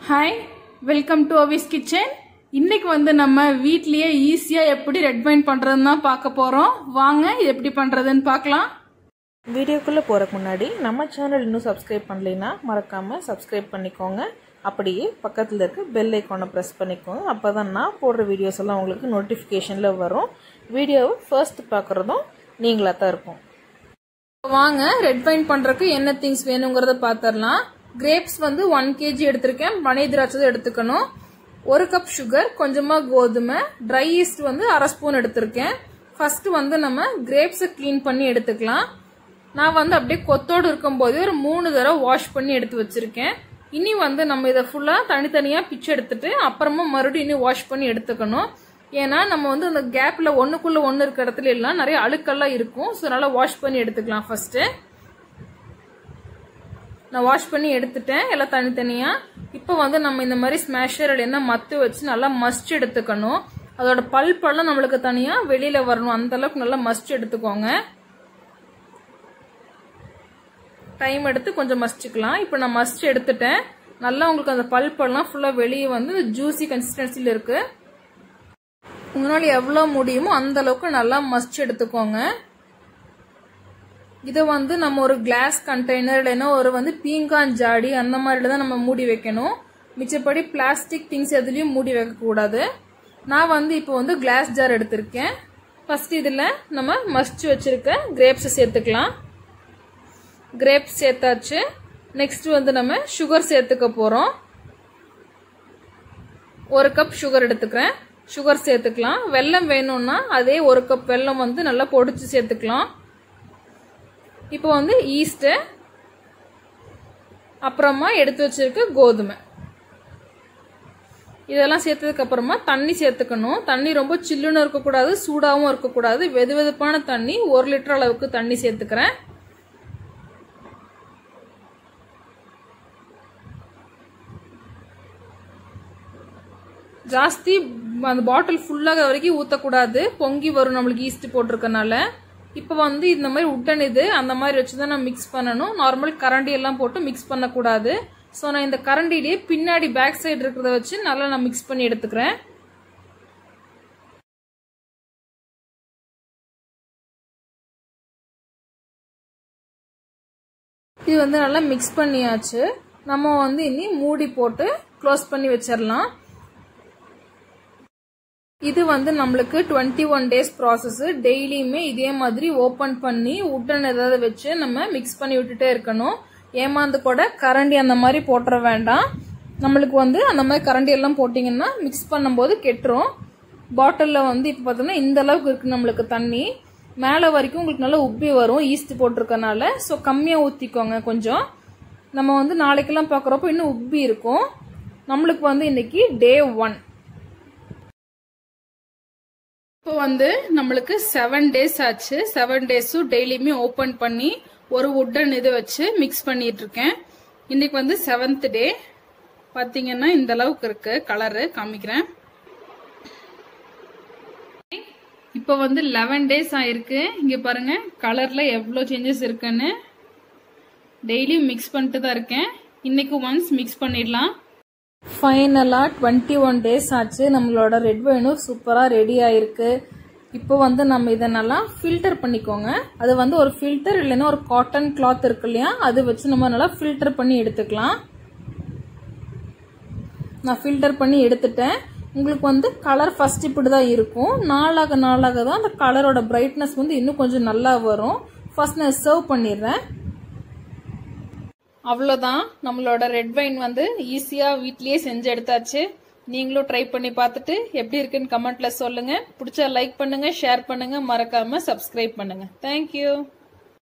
hi welcome to Avi's kitchen இன்னைக்கு வந்து நம்ம வீட்லயே ஈஸியா எப்படி ரெட் வைன் பண்றதுன்னு தான் பார்க்க போறோம் வாங்க இது எப்படி பண்றதுன்னு பார்க்கலாம் வீடியோக்குள்ளே போகிறக்கு முன்னாடி நம்ம சேனல் இன்னும் சப்ஸ்கிரைப் பண்ணலைன்னா மறக்காமல் சப்ஸ்கிரைப் பண்ணிக்கோங்க அப்படியே பக்கத்தில் இருக்க பெல் ஐக்கானை ப்ரெஸ் பண்ணிக்கோங்க அப்போ தான் நான் போடுற வீடியோஸ் எல்லாம் உங்களுக்கு நோட்டிஃபிகேஷனில் வரும் வீடியோவை ஃபர்ஸ்ட் பார்க்குறதும் நீங்களாக தான் இருக்கும் வாங்க ரெட் வைன் பண்றதுக்கு என்ன திங்ஸ் வேணுங்கிறத பார்த்துடலாம் கிரேப்ஸ் வந்து ஒன் கேஜி எடுத்திருக்கேன் பனை திராட்சை எடுத்துக்கணும் ஒரு கப் சுகர் கொஞ்சமா கோதுமை ட்ரை ஈஸ்ட் வந்து அரை ஸ்பூன் எடுத்திருக்கேன் ஃபர்ஸ்ட் வந்து நம்ம கிரேப்ஸை க்ளீன் பண்ணி எடுத்துக்கலாம் நான் வந்து அப்படியே கொத்தோடு இருக்கும்போது ஒரு மூணு தடவை வாஷ் பண்ணி எடுத்து வச்சிருக்கேன் இனி வந்து நம்ம இதை ஃபுல்லா தனித்தனியா பிச்சு எடுத்துட்டு அப்புறமா மறுபடியும் இனி வாஷ் பண்ணி எடுத்துக்கணும் ஏன்னா நம்ம வந்து அந்த கேப்ல ஒண்ணுக்குள்ள ஒண்ணு இருக்க இடத்துல எல்லாம் நிறைய அழுக்கெல்லாம் இருக்கும் ஸோ அதனால வாஷ் பண்ணி எடுத்துக்கலாம் ஃபர்ஸ்ட் நான் வாஷ் பண்ணி எடுத்துட்டேன் எல்லாம் தனித்தனியா இப்போ வந்து நம்ம இந்த மாதிரி ஸ்மேஷர் இல்லைன்னா மத்து வச்சு நல்லா மஸ்ட் எடுத்துக்கணும் அதோட பல்பெல்லாம் நம்மளுக்கு தனியா வெளியில வரணும் அந்த அளவுக்கு நல்லா மஸ்ட் எடுத்துக்கோங்க டைம் எடுத்து கொஞ்சம் மஸ்டிக்கலாம் இப்போ நான் மஸ்ட் எடுத்துட்டேன் நல்லா உங்களுக்கு அந்த பல்பெல்லாம் ஃபுல்லாக வெளியே வந்து ஜூசி கன்சிஸ்டன்சியில் இருக்கு உங்களால் எவ்வளோ முடியுமோ அந்த அளவுக்கு நல்லா மஸ்ட் எடுத்துக்கோங்க இதை வந்து நம்ம ஒரு கிளாஸ் கண்டெய்னர் இல்லைன்னா ஒரு வந்து பீங்கான் ஜாடி அந்த மாதிரில தான் நம்ம மூடி வைக்கணும் மிச்சப்படி பிளாஸ்டிக் திங்ஸ் எதுலேயும் மூடி வைக்கக்கூடாது நான் வந்து இப்போ வந்து கிளாஸ் ஜார் எடுத்திருக்கேன் ஃபர்ஸ்ட் இதில் நம்ம மஸ்ட் வச்சிருக்க கிரேப்ஸை சேர்த்துக்கலாம் கிரேப்ஸ் சேர்த்தாச்சு நெக்ஸ்ட் வந்து நம்ம சுகர் சேர்த்துக்க போகிறோம் ஒரு கப் சுகர் எடுத்துக்கிறேன் சுகர் சேர்த்துக்கலாம் வெல்லம் வேணும்னா அதே ஒரு கப் வெல்லம் வந்து நல்லா பொடிச்சு சேர்த்துக்கலாம் இப்போ வந்து ஈஸ்ட்டு அப்புறமா எடுத்து வச்சிருக்க கோதுமை இதெல்லாம் சேர்த்ததுக்கு அப்புறமா தண்ணி சேர்த்துக்கணும் தண்ணி ரொம்ப சில்லுன்னு இருக்கக்கூடாது சூடாகவும் இருக்கக்கூடாது வெது வெதுப்பான தண்ணி ஒரு லிட்டர் அளவுக்கு தண்ணி சேர்த்துக்கிறேன் ஜாஸ்தி அந்த பாட்டில் ஃபுல்லாக வரைக்கும் ஊற்றக்கூடாது பொங்கி வரும் நம்மளுக்கு ஈஸ்ட் போட்டிருக்கனால இப்போ வந்து இந்த மாதிரி உட்டன் இது அந்த மாதிரி வச்சு தான் நான் மிக்ஸ் பண்ணணும் நார்மல் கரண்டி எல்லாம் போட்டு மிக்ஸ் பண்ணக்கூடாது ஸோ நான் இந்த கரண்டிலேயே பின்னாடி பேக் சைடு இருக்கிறத வச்சு நல்லா நான் மிக்ஸ் பண்ணி எடுத்துக்கிறேன் இது வந்து நல்லா மிக்ஸ் பண்ணியாச்சு நம்ம வந்து இனி மூடி போட்டு க்ளோஸ் பண்ணி வச்சிடலாம் இது வந்து நம்மளுக்கு டுவெண்ட்டி ஒன் டேஸ் ப்ராசஸ் டெய்லியுமே இதே மாதிரி ஓப்பன் பண்ணி உட்டன் ஏதாவது வச்சு நம்ம மிக்ஸ் பண்ணி விட்டுட்டே இருக்கணும் ஏமாந்து கூட கரண்டி அந்த மாதிரி போட்டுற வேண்டாம் நம்மளுக்கு வந்து அந்த மாதிரி கரண்டி எல்லாம் போட்டிங்கன்னா மிக்ஸ் பண்ணும்போது கெட்டுரும் பாட்டிலில் வந்து இப்போ பார்த்தோம்னா இந்த அளவுக்கு இருக்கு நம்மளுக்கு தண்ணி மேலே வரைக்கும் உங்களுக்கு நல்லா உப்பி வரும் ஈஸ்ட் போட்டிருக்கனால ஸோ கம்மியாக ஊற்றிக்கோங்க கொஞ்சம் நம்ம வந்து நாளைக்கெல்லாம் பார்க்குறப்போ இன்னும் உப்பி இருக்கும் நம்மளுக்கு வந்து இன்னைக்கு டே ஒன் இப்போ வந்து நம்மளுக்கு செவன் டேஸ் ஆச்சு செவன் டேஸும் டெய்லியுமே ஓப்பன் பண்ணி ஒரு உட்டன் இது வச்சு மிக்ஸ் பண்ணிட்டு இருக்கேன் இன்னைக்கு வந்து செவன்த் டே பாத்தீங்கன்னா இந்த அளவுக்கு இருக்கு கலரு காமிக்கிறேன் இப்போ வந்து லெவன் டேஸ் ஆயிருக்கு இங்க பாருங்க கலர்ல எவ்வளோ சேஞ்சஸ் இருக்குன்னு டெய்லியும் மிக்ஸ் பண்ணிட்டு தான் இருக்கேன் இன்னைக்கு ஒன்ஸ் மிக்ஸ் பண்ணிடலாம் ஃபைனலாக டுவெண்ட்டி ஒன் டேஸ் ஆச்சு நம்மளோட ரெட் வைனும் சூப்பராக ரெடி ஆயிருக்கு இப்போ வந்து நம்ம இதை நல்லா ஃபில்டர் பண்ணிக்கோங்க அது வந்து ஒரு ஃபில்டர் இல்லைன்னா ஒரு காட்டன் கிளாத் இருக்கு இல்லையா அது வச்சு நம்ம நல்லா ஃபில்டர் பண்ணி எடுத்துக்கலாம் நான் ஃபில்டர் பண்ணி எடுத்துட்டேன் உங்களுக்கு வந்து கலர் ஃபர்ஸ்ட் இப்படி தான் இருக்கும் நாளாக நாளாக தான் அந்த கலரோட பிரைட்னஸ் வந்து இன்னும் கொஞ்சம் நல்லா வரும் ஃபர்ஸ்ட் நான் சர்வ் பண்ணிடுறேன் அவ்வளோதான் நம்மளோட ரெட் வைன் வந்து ஈஸியாக வீட்லயே செஞ்சு எடுத்தாச்சு நீங்களும் ட்ரை பண்ணி பார்த்துட்டு எப்படி இருக்குன்னு கமெண்ட்ல சொல்லுங்க பிடிச்சா லைக் பண்ணுங்க ஷேர் பண்ணுங்க மறக்காம சப்ஸ்கிரைப் பண்ணுங்க தேங்க்யூ